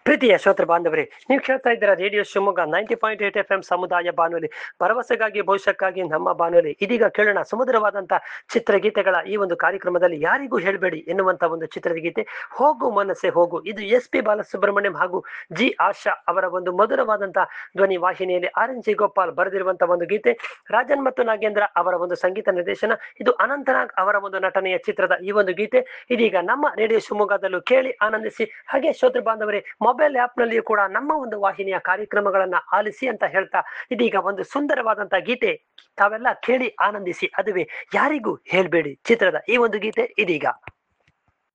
ಪ್ರೀತಿಯ ಶ್ರೋತೃ ಬಾಂಧವರೇ ನೀವು ಕೇಳ್ತಾ ಇದ್ದೀರಾ radio Shivamogga ninety point eight F M ಸಮುದಾಯ ಬಾನುಲಿ ಭರವಸೆಗಾಗಿ ಭವಿಷ್ಯಕ್ಕಾಗಿ ನಮ್ಮ ಬಾನುಲಿ ಇದೀಗ ಕೇಳೋಣ ಸುಮಧುರವಾದಂತ ಚಿತ್ರಗೀತೆಗಳ ಈ ಒಂದು ಕಾರ್ಯಕ್ರಮದಲ್ಲಿ ಯಾರಿಗೂ ಹೇಳಬೇಡಿ ಎನ್ನುವಂತ ಒಂದು ಚಿತ್ರದ ಗೀತೆ ಹೋಗು ಮನಸ್ಸೆ ಹೋಗು ಇದು ಎಸ್ ಪಿ ಬಾಲಸುಬ್ರಹ್ಮಣ್ಯಂ ಹಾಗೂ ಜಿ ಆಶಾ ಅವರ ಒಂದು ಮಧುರವಾದಂತ ಧ್ವನಿ ವಾಹಿನಿಯಲ್ಲಿ ಆರ್ ಎನ್ ಜಿ ಗೋಪಾಲ್ ಬರೆದಿರುವಂತಹ ಒಂದು ಗೀತೆ ರಾಜನ್ ಮತ್ತು ನಾಗೇಂದ್ರ ಅವರ ಒಂದು ಸಂಗೀತ ನಿರ್ದೇಶನ ಇದು ಅನಂತನಾಗ್ ಅವರ ಒಂದು ನಟನೆಯ ಚಿತ್ರದ ಈ ಒಂದು ಗೀತೆ ಇದೀಗ ನಮ್ಮ ರೇಡಿಯೋ ಶಿವಮೊಗ್ಗದಲ್ಲೂ ಕೇಳಿ ಆನಂದಿಸಿ ಹಾಗೆ ಶ್ರೋತೃ ಬಾಂಧವರೇ ಮೊಬೈಲ್ ಆಪ್ ನಲ್ಲಿಯೂ ಕೂಡ ನಮ್ಮ ಒಂದು ವಾಹಿನಿಯ ಕಾರ್ಯಕ್ರಮಗಳನ್ನ ಆಲಿಸಿ ಅಂತ ಹೇಳ್ತಾ ಇದೀಗ ಒಂದು ಸುಂದರವಾದಂತ ಗೀತೆ ತಾವೆಲ್ಲ ಕೇಳಿ ಆನಂದಿಸಿ ಅದುವೇ ಯಾರಿಗೂ ಹೇಳ್ಬೇಡಿ ಚಿತ್ರದ ಈ ಒಂದು ಗೀತೆ ಇದೀಗ